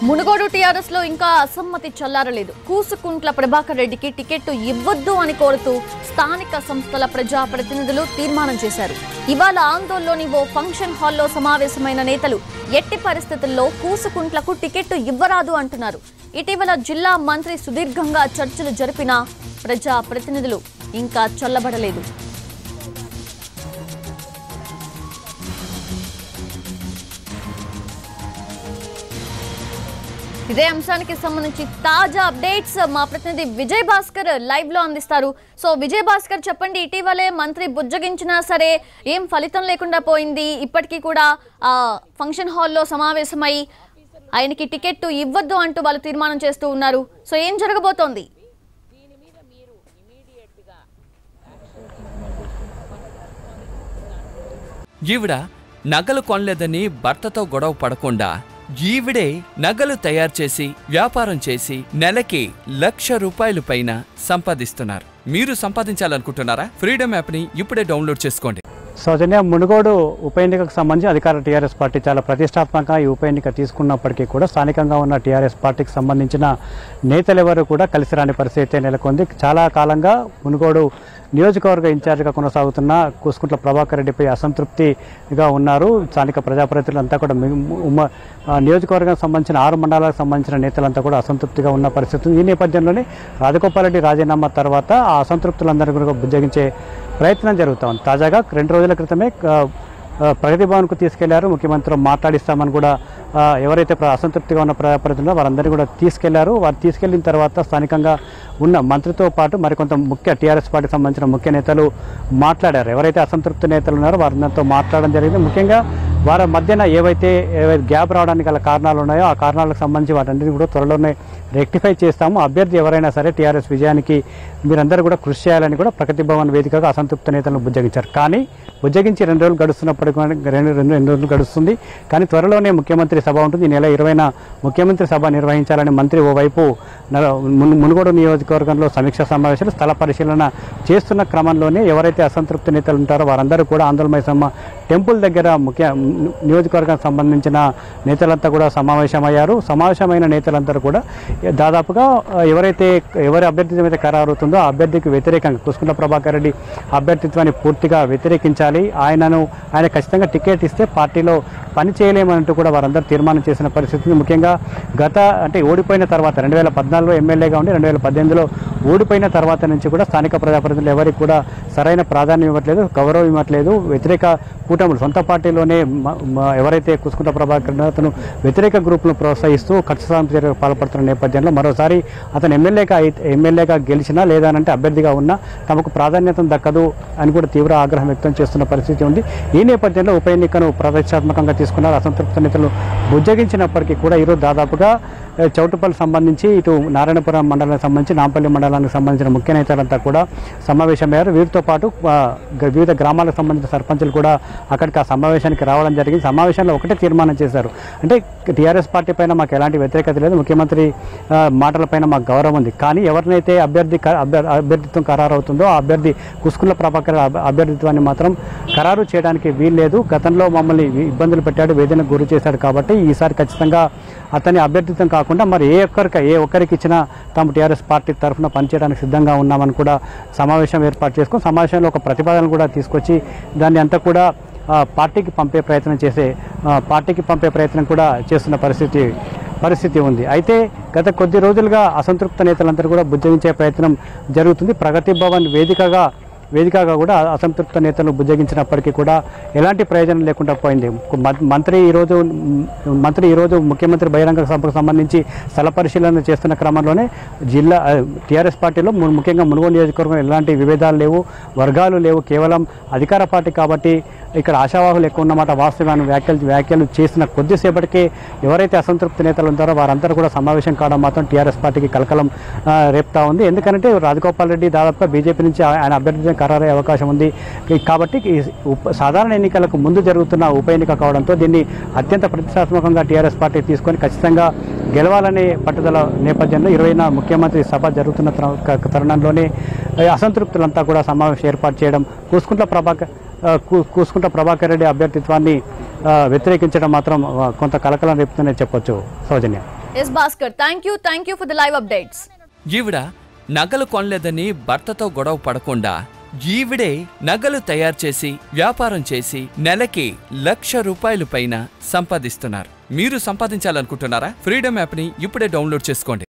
Munugode TRS లో ఇంకా అసమ్మతి చల్లారలేదు కూసుకుంట్ల ప్రభాకర్ రెడ్డికి టికెట్ ఇవ్వొద్దు అని కోరుతూ స్థానిక సంస్థల ప్రజా ప్రతినిధులు తీర్మానం చేశారు ఇవాళ ఆందోళనలోని ఓ ఫంక్షన్ హాల్లో సమావేశమైన నేతలు ఎట్టి పరిస్థితుల్లో కూసుకుంట్లకు టికెట్ ఇవ్వరాదు అంటున్నారు ఇటీవల జిల్లా మంత్రి సుదీర్ఘంగా చర్చలు జరిపిన ప్రజా ప్రతినిధులు ఇంకా చల్లబడలేదు ఇదే అంశానికి సంబంధించి తాజా అప్డేట్స్ మా ప్రతినిధి విజయ్ భాస్కర్ లైవ్ లో అందిస్తారు సో విజయ్ భాస్కర్ చెప్పండి ఇటీవలే మంత్రి బుజ్జగించినా సరే ఏం ఫలితం లేకుండా పోయింది ఇప్పటికీ కూడా ఆ, ఫంక్షన్ హాల్లో సమావేశమై ఆయనకి టికెట్ ఇవ్వద్దు అంటూ వాళ్ళు తీర్మానం చేస్తూ ఉన్నారు సో ఏం జరగబోతోంది ఈవిడ నగలు కొనలేదని భర్తతో గొడవ పడకుండా ఈవిడే నగలు తయారు చేసి వ్యాపారం చేసి నెలకి లక్ష రూపాయలు పైన సంపాదిస్తున్నారు మీరు సంపాదించాలనుకుంటున్నారా ఫ్రీడమ్ యాప్ని ఇప్పుడే డౌన్లోడ్ చేసుకోండి సౌజన్య మునుగోడు ఉప ఎన్నికకు సంబంధించి అధికార టీఆర్ఎస్ పార్టీ చాలా ప్రతిష్టాత్మకంగా ఈ ఉప ఎన్నిక తీసుకున్నప్పటికీ కూడా స్థానికంగా ఉన్న టీఆర్ఎస్ పార్టీకి సంబంధించిన నేతలు ఎవరు కూడా కలిసి రాని పరిస్థితి అయితే నెలకొంది చాలా కాలంగా మునుగోడు నియోజకవర్గ ఇన్ఛార్జిగా కొనసాగుతున్న కూసుకుంట్ల ప్రభాకర్ రెడ్డిపై అసంతృప్తిగా ఉన్నారు స్థానిక ప్రజాప్రతినిధులు అంతా కూడా మి- ఉమ్మ ఆ, నియోజకవర్గానికి సంబంధించిన ఆరు మండలాలకు సంబంధించిన నేతలంతా కూడా అసంతృప్తిగా ఉన్న పరిస్థితి ఉంది. ఈ నేపథ్యంలోనే రాజగోపాల్ రెడ్డి రాజీనామా తర్వాత ఆ అసంతృప్తులందరినీ కూడా బుజ్జగించే ప్రయత్నం జరుగుతూ ఉంది తాజాగా రెండు రోజుల క్రితమే ఆ, ఆ, ప్రగతి భవన్కు తీసుకెళ్లారు ముఖ్యమంత్రి మాట్లాడిస్తామని కూడా ఆ, ఎవరైతే ప్ర- అసంతృప్తిగా ఉన్న ప్రజాప్రతినిధులు వారందరినీ కూడా తీసుకెళ్లారు వారు తీసుకెళ్లిన తర్వాత స్థానికంగా ఉన్న మంత్రితో పాటు మరికొంత ముఖ్య టీఆర్ఎస్ పార్టీకి సంబంధించిన ముఖ్య నేతలు మాట్లాడారు ఎవరైతే అసంతృప్తి నేతలు ఉన్నారో వారందరితో మాట్లాడడం జరిగింది ముఖ్యంగా వారి మధ్యన ఏవైతే ఏవైతే గ్యాప్ రావడానికి గల కారణాలు ఉన్నాయో ఆ కారణాలకు సంబంధించి వాటన్నిటిని కూడా త్వరలోనే రెక్టిఫై చేస్తాము అభ్యర్థి ఎవరైనా సరే టీఆర్ఎస్ విజయానికి మీరందరూ కూడా కృషి చేయాలని కూడా ప్రగతి భవన్ వేదికగా అసంతృప్త నేతలను బుజ్జగించారు కానీ బుజ్జగించి రెండు రోజులు గడుస్తున్నప్పటికీ కూడా రెండు రెండు రెండు రోజులు గడుస్తుంది కానీ త్వరలోనే ముఖ్యమంత్రి సభ ఉంటుంది ఈ నెల ఇరవైన ముఖ్యమంత్రి సభ నిర్వహించాలని మంత్రి ఓవైపు న- మున్- మునుగోడు నియోజకవర్గంలో సమీక్షా సమావేశాలు స్థల పరిశీలన చేస్తున్న క్రమంలోనే ఎవరైతే అసంతృప్తి నేతలు ఉంటారో వారందరూ కూడా ఆందోళనమైసమ్మ టెంపుల్ దగ్గర ముఖ్య నియోజకవర్గానికి సంబంధించిన నేతలంతా కూడా సమావేశమయ్యారు సమావేశమైన నేతలందరూ కూడా దాదాపుగా ఆ, ఎవరైతే ఎవరి అభ్యర్థిత్వం అయితే ఖరారు అవుతుందో ఆ అభ్యర్థికి వ్యతిరేకంగా కుసుకుంట ప్రభాకర్ రెడ్డి అభ్యర్థిత్వాన్ని పూర్తిగా వ్యతిరేకించాలి ఆయనను ఆయన ఖచ్చితంగా టికెట్ ఇస్తే పార్టీలో పని చేయలేమంటూ కూడా వారందరూ తీర్మానం చేసిన పరిస్థితి ఉంది. ముఖ్యంగా గత అంటే ఓడిపోయిన తర్వాత రెండు వేల పద్నాలుగులో ఎమ్మెల్యేగా ఉండి రెండు వేల పద్దెనిమిదిలో ఓడిపోయిన తర్వాత నుంచి కూడా స్థానిక ప్రజాప్రతినిధులు ఎవరికి కూడా సరైన ప్రాధాన్యం ఇవ్వట్లేదు గౌరవం ఇవ్వట్లేదు వ్యతిరేక కూటములు సొంత పార్టీలోనే మ- మ- ఎవరైతే కుసుకుంట ప్రభాకర్ అతను వ్యతిరేక గ్రూపులను ప్రోత్సహిస్తూ ఖర్చు సాధింపు చర్యలకు పాల్పడుతున్న నేపథ్యంలో మరోసారి అతను ఎమ్మెల్యేగా అయితే ఎమ్మెల్యేగా గెలిచినా లేదనంటే అభ్యర్థిగా ఉన్నా తమకు ప్రాధాన్యత దక్కదు అని కూడా తీవ్ర ఆగ్రహం వ్యక్తం చేస్తున్న పరిస్థితి ఉంది ఈ నేపథ్యంలో ఉప ఎన్నికను ప్రతిష్టాత్మకంగా తీసుకున్నారు అసంతృప్త నేతలు బుజ్జగించినప్పటికీ కూడా ఈరోజు దాదాపుగా ఏ, చౌటుపల్లి సంబంధించి ఇటు నారాయణపురం మండలానికి సంబంధించి నాంపల్లి మండలానికి సంబంధించిన ముఖ్య నేతలంతా కూడా సమావేశమయ్యారు వీరితో పాటు ఆ, గ- వివిధ గ్రామాలకు సంబంధించిన సర్పంచులు కూడా అక్కడికి ఆ సమావేశానికి రావడం జరిగింది సమావేశంలో ఒకటే తీర్మానం చేశారు అంటే టీఆర్ఎస్ పార్టీ పైన మాకు ఎలాంటి వ్యతిరేకత లేదు ముఖ్యమంత్రి ఆ, మాటలపైన మాకు గౌరవం ఉంది కానీ ఎవరినైతే అభ్యర్థి క- అభ్యర్- అభ్యర్థిత్వం ఖరారు అవుతుందో ఆ అభ్యర్థి కుస్కుల ప్రభాకర్ అభ- అభ్యర్థిత్వాన్ని మాత్రం ఖరారు చేయడానికి వీల్లేదు గతంలో మమ్మల్ని వి- ఇబ్బందులు పెట్టాడు వేదనకు గురి చేశాడు కాబట్టి ఈసారి ఖచ్చితంగా అతని అభ్యర్థిత్వం కాకుండా మరి ఏ ఒక్కరికి ఏ ఒక్కరికి ఇచ్చినా తాము టీఆర్ఎస్ పార్టీ తరఫున పనిచేయడానికి సిద్ధంగా ఉన్నామని కూడా సమావేశం ఏర్పాటు చేసుకుని సమావేశంలో ఒక ప్రతిపాదన కూడా తీసుకొచ్చి దాన్ని అంతా కూడా ఆ, పార్టీకి పంపే ప్రయత్నం చేసే ఆ, పార్టీకి పంపే ప్రయత్నం కూడా చేస్తున్న పరిస్థితి పరిస్థితి ఉంది అయితే గత కొద్ది రోజులుగా అసంతృప్త నేతలందరూ కూడా బుజ్జగించే ప్రయత్నం జరుగుతుంది ప్రగతి భవన్ వేదికగా వేదికగా కూడా అసంతృప్త నేతలను బుజ్జగించినప్పటికీ కూడా ఎలాంటి ప్రయోజనం లేకుండా పోయింది మ- మంత్రి ఈరోజు మంత్రి ఈరోజు ముఖ్యమంత్రి బహిరంగ సభకు సంబంధించి స్థల పరిశీలన చేస్తున్న క్రమంలోనే జిల్లా టీఆర్ఎస్ పార్టీలో ము- ముఖ్యంగా మునుగోడు నియోజకవర్గం ఎలాంటి విభేదాలు లేవు వర్గాలు లేవు కేవలం అధికార పార్టీ కాబట్టి ఇక్కడ ఆశావాహులు ఎక్కువ ఉన్నమాట వాస్తవాన్ని వ్యాఖ్యలు వ్యాఖ్యలు చేసిన కొద్దిసేపటికే ఎవరైతే అసంతృప్తి నేతలు ఉంటారో వారందరూ కూడా సమావేశం కావడం మాత్రం టీఆర్ఎస్ పార్టీకి కలకలం ఆ, రేపుతా ఉంది ఎందుకంటే రాజగోపాల్ రెడ్డి దాదాపుగా బీజేపీ నుంచి ఆయన అభ్యర్థిగా ఖరారయ్యే అవకాశం ఉంది ఈ- కాబట్టి ఈ ఉప- సాధారణ ఎన్నికలకు ముందు జరుగుతున్న ఉప ఎన్నిక కావడంతో దీన్ని అత్యంత ప్రతిష్టాత్మకంగా టీఆర్ఎస్ పార్టీ తీసుకొని ఖచ్చితంగా గెలవాలనే పట్టుదల నేపథ్యంలో ఇరవైన ముఖ్యమంత్రి సభ జరుగుతున్న తర- క- తరుణంలోనే ఈ అసంతృప్తులంతా కూడా సమావేశం ఏర్పాటు చేయడం కూసుకుంట్ల ప్రభాకర్ ఆ, కూ- కూసుకుంట్ల ప్రభాకర్ రెడ్డి అభ్యర్థిత్వాన్ని ఆ, వ్యతిరేకించడం మాత్రం ఆ, కొంత కలకలం రేపుతుందని చెప్పొచ్చు Soujanya S Bhaskar thank you thank you for the live updates ఈవిడ నగలు కొనలేదని భర్తతో గొడవ పడకుండా ఈవిడే నగలు తయారు చేసి వ్యాపారం చేసి నెలకి లక్ష రూపాయలు పైన సంపాదిస్తున్నారు మీరు సంపాదించాలనుకుంటున్నారా ఫ్రీడమ్ యాప్ని ఇప్పుడే డౌన్లోడ్ చేసుకోండి